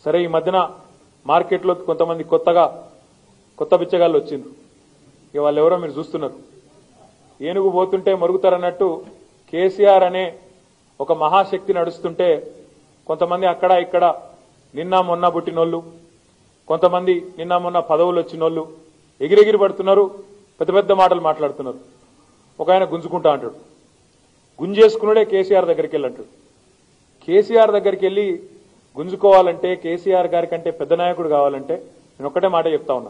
సరే ఈ మధ్యన మార్కెట్లో కొంతమంది కొత్తగా కొత్త బిచ్చగాళ్ళు వచ్చిండ్రు ఇక వాళ్ళు ఎవరో మీరు చూస్తున్నారు ఏనుగు పోతుంటే మరుగుతారన్నట్టు కేసీఆర్ అనే ఒక మహాశక్తి నడుస్తుంటే కొంతమంది అక్కడ ఇక్కడ నిన్న మొన్న పుట్టినోళ్ళు కొంతమంది నిన్న మొన్న పదవులు వచ్చినోళ్ళు ఎగిరెగిరి పడుతున్నారు పెద్ద పెద్ద మాటలు మాట్లాడుతున్నారు ఒక ఆయన గుంజుకుంటా అంటాడు గుంజేసుకున్నాడే కేసీఆర్ దగ్గరికి వెళ్ళి అంటాడు కేసీఆర్ దగ్గరికి వెళ్ళి గుంజుకోవాలంటే కేసీఆర్ గారి కంటే పెద్ద నాయకుడు కావాలంటే నేను ఒక్కటే మాట చెప్తా ఉన్నా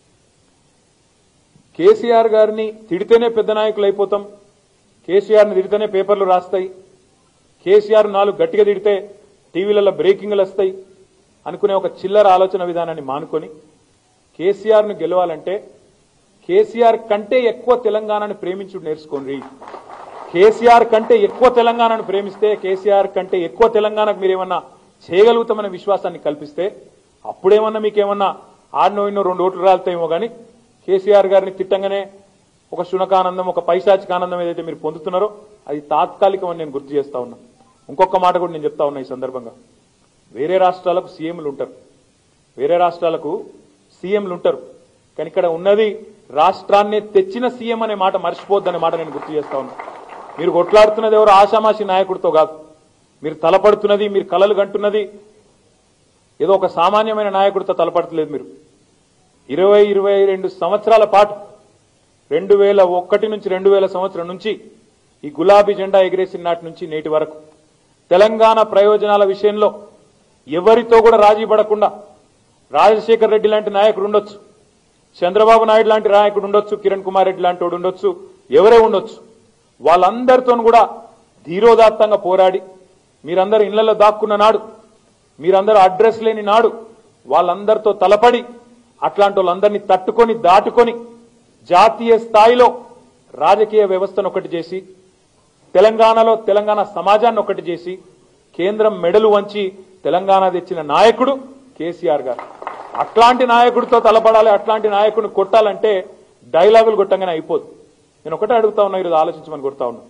కేసీఆర్ గారిని తిడితేనే పెద్ద నాయకులు అయిపోతాం కేసీఆర్ని తిడితేనే పేపర్లు రాస్తాయి కేసీఆర్ నాలుగు గట్టిగా తిడితే టీవీలలో బ్రేకింగ్లు వస్తాయి అనుకునే ఒక చిల్లర ఆలోచన విధానాన్ని మానుకొని కేసీఆర్ను గెలవాలంటే కేసీఆర్ కంటే ఎక్కువ తెలంగాణను ప్రేమించుడు నేర్చుకోండి కేసీఆర్ కంటే ఎక్కువ తెలంగాణను ప్రేమిస్తే కేసీఆర్ కంటే ఎక్కువ తెలంగాణకు మీరేమన్నా చేయగలుగుతామనే విశ్వాసాన్ని కల్పిస్తే అప్పుడేమన్నా మీకేమన్నా ఆడినో ఇన్నో రెండు ఓట్లు రాలుతాయేమో కానీ కేసీఆర్ గారిని తిట్టంగానే ఒక శునకానందం ఒక పైశాచిక ఆనందం ఏదైతే మీరు పొందుతున్నారో అది తాత్కాలికం అని నేను గుర్తు చేస్తా ఉన్నా ఇంకొక మాట కూడా నేను చెప్తా ఉన్నా ఈ సందర్భంగా వేరే రాష్ట్రాలకు సీఎంలు ఉంటారు వేరే రాష్ట్రాలకు సీఎంలు ఉంటారు కానీ ఇక్కడ ఉన్నది రాష్ట్రాన్నే తెచ్చిన సీఎం అనే మాట మర్చిపోద్దనే మాట నేను గుర్తు చేస్తా ఉన్నా మీరు కొట్లాడుతున్నది ఎవరు ఆషామాషి నాయకుడితో కాదు మీరు తలపడుతున్నది మీరు కలలు కంటున్నది ఏదో ఒక సామాన్యమైన నాయకుడితో తలపడతలేదు మీరు ఇరవై ఇరవై రెండు సంవత్సరాల పాటు రెండు వేల ఒకటి నుంచి రెండు వేల సంవత్సరం నుంచి ఈ గులాబీ జెండా ఎగిరేసిన నాటి నుంచి నేటి వరకు తెలంగాణ ప్రయోజనాల విషయంలో ఎవరితో కూడా రాజీ పడకుండా రాజశేఖర్ రెడ్డి లాంటి నాయకుడు ఉండొచ్చు చంద్రబాబు నాయుడు లాంటి నాయకుడు ఉండొచ్చు కిరణ్ కుమార్ రెడ్డి లాంటి వాడు ఉండొచ్చు ఎవరే ఉండొచ్చు వాళ్ళందరితో కూడా ధీరోదాత్తంగా పోరాడి మీరందరూ ఇళ్లలో దాక్కున్న నాడు మీరందరూ అడ్రస్ లేని నాడు వాళ్ళందరితో తలపడి అట్లాంటి వాళ్ళందరినీ తట్టుకొని దాటుకొని జాతీయ స్థాయిలో రాజకీయ వ్యవస్థను ఒకటి చేసి తెలంగాణలో తెలంగాణ సమాజాన్ని ఒకటి చేసి కేంద్రం మెడలు వంచి తెలంగాణ తెచ్చిన నాయకుడు కేసీఆర్ గారు అట్లాంటి నాయకుడితో తలపడాలి అట్లాంటి నాయకుడిని కొట్టాలంటే డైలాగులు కొట్టంగానే అయిపోదు నేను ఒకటే అడుగుతా ఉన్నా ఈరోజు ఆలోచించమని కొడతా ఉన్నా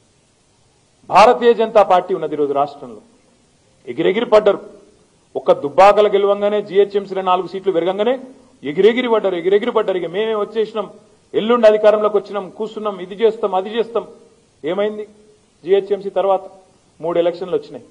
భారతీయ జనతా పార్టీ ఉన్నది ఈరోజు రాష్ట్రంలో ఎగిరెగిరి పడ్డరు ఒక్క దుబ్బాకల గెలవంగానే జీహెచ్ఎంసీలో నాలుగు సీట్లు పెరగంగానే ఎగిరెగిరి పడ్డారు ఎగిరెగిరి పడ్డారు ఇక మేమే వచ్చేసినాం ఎల్లుండి అధికారంలోకి వచ్చినాం కూర్చున్నాం ఇది చేస్తాం అది చేస్తాం ఏమైంది జీహెచ్ఎంసీ తర్వాత మూడు ఎలక్షన్లు వచ్చినాయి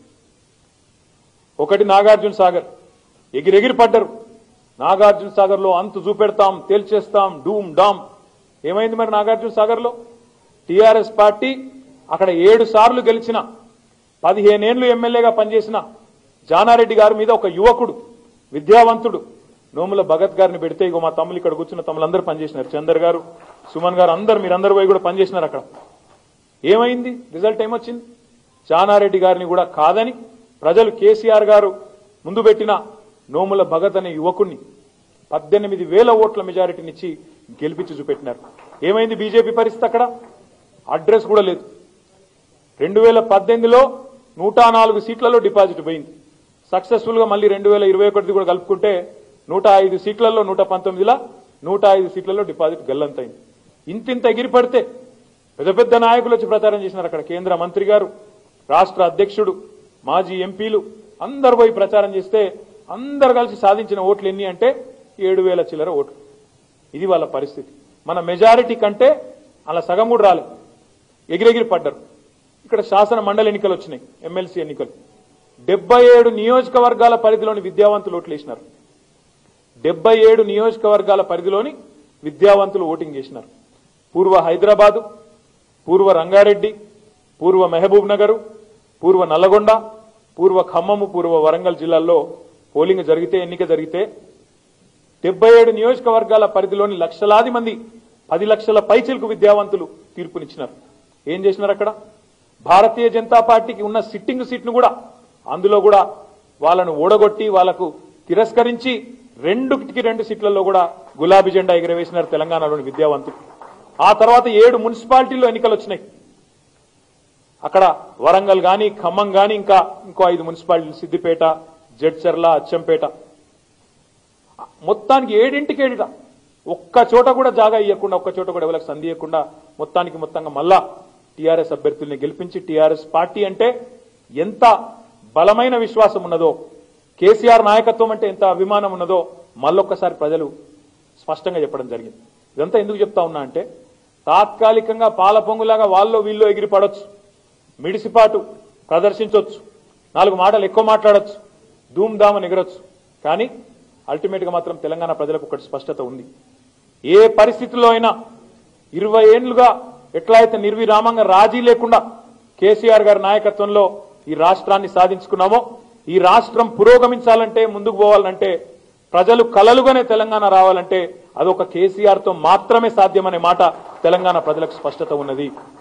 ఒకటి నాగార్జున సాగర్ ఎగిరెగిరి పడ్డరు నాగార్జున సాగర్ లో అంతు చూపెడతాం తేల్చేస్తాం డూమ్ డామ్ ఏమైంది మరి నాగార్జున సాగర్ లో టీఆర్ఎస్ పార్టీ అక్కడ ఏడు సార్లు గెలిచిన పదిహేనేళ్లు ఎమ్మెల్యేగా పనిచేసిన జానారెడ్డి గారి మీద ఒక యువకుడు విద్యావంతుడు నోముల భగత్ గారిని పెడితే ఇగో మా తమ్ములు ఇక్కడ కూర్చున్న తమ్ములందరూ పనిచేసినారు చందర్ గారు సుమన్ గారు అందరు మీరందరూ పోయి కూడా పనిచేసినారు అక్కడ ఏమైంది రిజల్ట్ ఏమొచ్చింది జానారెడ్డి గారిని కూడా కాదని ప్రజలు కేసీఆర్ గారు ముందు పెట్టిన నోముల భగత్ అనే యువకుణ్ణి పద్దెనిమిది వేల ఓట్ల మెజారిటీనిచ్చి గెలిపించి చూపెట్టినారు ఏమైంది బీజేపీ పరిస్థితి అక్కడ అడ్రస్ కూడా లేదు రెండు వేల పద్దెనిమిదిలో నూట నాలుగు సీట్లలో డిపాజిట్ పోయింది సక్సెస్ఫుల్ గా మళ్ళీ రెండు వేల ఇరవై ఒకటి కూడా కలుపుకుంటే నూట ఐదు సీట్లలో నూట పంతొమ్మిదిలా నూట ఐదు సీట్లలో డిపాజిట్ గల్లంతైంది ఇంతింత ఎగిరి పడితే పెద్ద పెద్ద నాయకులు వచ్చి ప్రచారం చేసినారు అక్కడ కేంద్ర మంత్రి గారు రాష్ట్ర అధ్యక్షుడు మాజీ ఎంపీలు అందరు పోయి ప్రచారం చేస్తే అందరు కలిసి సాధించిన ఓట్లు ఎన్ని అంటే ఏడు వేల చిల్లర ఓట్లు ఇది వాళ్ళ పరిస్థితి మన మెజారిటీ కంటే అలా సగం కూడా రాలే ఎగిరెగిరి పడ్డారు ఇక్కడ శాసన మండలి ఎన్నికలు వచ్చినాయి ఎమ్మెల్సీ ఎన్నికలు డెబ్బై ఏడు నియోజకవర్గాల పరిధిలోని విద్యావంతులు ఓట్లు వేసినారు డెబ్బై ఏడు నియోజకవర్గాల పరిధిలోని విద్యావంతులు ఓటింగ్ చేసినారు పూర్వ హైదరాబాదు పూర్వ రంగారెడ్డి పూర్వ మహబూబ్ నగరు పూర్వ నల్లగొండ పూర్వ ఖమ్మము పూర్వ వరంగల్ జిల్లాల్లో పోలింగ్ జరిగితే ఎన్నిక జరిగితే డెబ్బై ఏడు నియోజకవర్గాల పరిధిలోని లక్షలాది మంది పది లక్షల పైచిలకు విద్యావంతులు తీర్పునిచ్చినారు ఏం చేసినారు అక్కడ భారతీయ జనతా పార్టీకి ఉన్న సిట్టింగ్ సీట్ను కూడా అందులో కూడా వాళ్ళను ఓడగొట్టి వాళ్లకు తిరస్కరించి రెండుకి రెండు సీట్లలో కూడా గులాబీ జెండా ఎగరవేసినారు తెలంగాణలోని విద్యావంతులు ఆ తర్వాత ఏడు మున్సిపాలిటీల్లో ఎన్నికలు వచ్చినాయి అక్కడ వరంగల్ గాని ఖమ్మం గాని ఇంకా ఇంకో ఐదు మున్సిపాలిటీలు సిద్దిపేట జడ్చర్ల అచ్చంపేట మొత్తానికి ఏడింటికి ఏడిట ఒక్క చోట కూడా జాగా ఇవ్వకుండా ఒక్క చోట కూడా ఎవరికి సంధి ఇవ్వకుండా మొత్తానికి మొత్తంగా మళ్ళా టీఆర్ఎస్ అభ్యర్థుల్ని గెలిపించి టీఆర్ఎస్ పార్టీ అంటే ఎంత బలమైన విశ్వాసం ఉన్నదో కేసీఆర్ నాయకత్వం అంటే ఎంత అభిమానం ఉన్నదో మళ్ళొక్కసారి ప్రజలు స్పష్టంగా చెప్పడం జరిగింది ఇదంతా ఎందుకు చెప్తా ఉన్నా అంటే తాత్కాలికంగా పాల పొంగులాగా వాళ్ళు వీళ్ళు ఎగిరి పడొచ్చు మిడిసిపాటు ప్రదర్శించవచ్చు నాలుగు మాటలు ఎక్కువ మాట్లాడొచ్చు ధూమ్ ధామ్ ఎగరొచ్చు కానీ అల్టిమేట్ గా మాత్రం తెలంగాణ ప్రజలకు ఒకటి స్పష్టత ఉంది ఏ పరిస్థితుల్లో అయినా ఇరవై ఏండ్లుగా ఎట్లా అయితే నిర్విరామంగా రాజీ లేకుండా కేసీఆర్ గారి నాయకత్వంలో ఈ రాష్ట్రాన్ని సాధించుకున్నామో ఈ రాష్ట్రం పురోగమించాలంటే ముందుకు పోవాలంటే ప్రజలు కలలుగానే తెలంగాణ రావాలంటే అదొక కేసీఆర్ తో మాత్రమే సాధ్యమనే మాట తెలంగాణ ప్రజలకు స్పష్టత ఉన్నది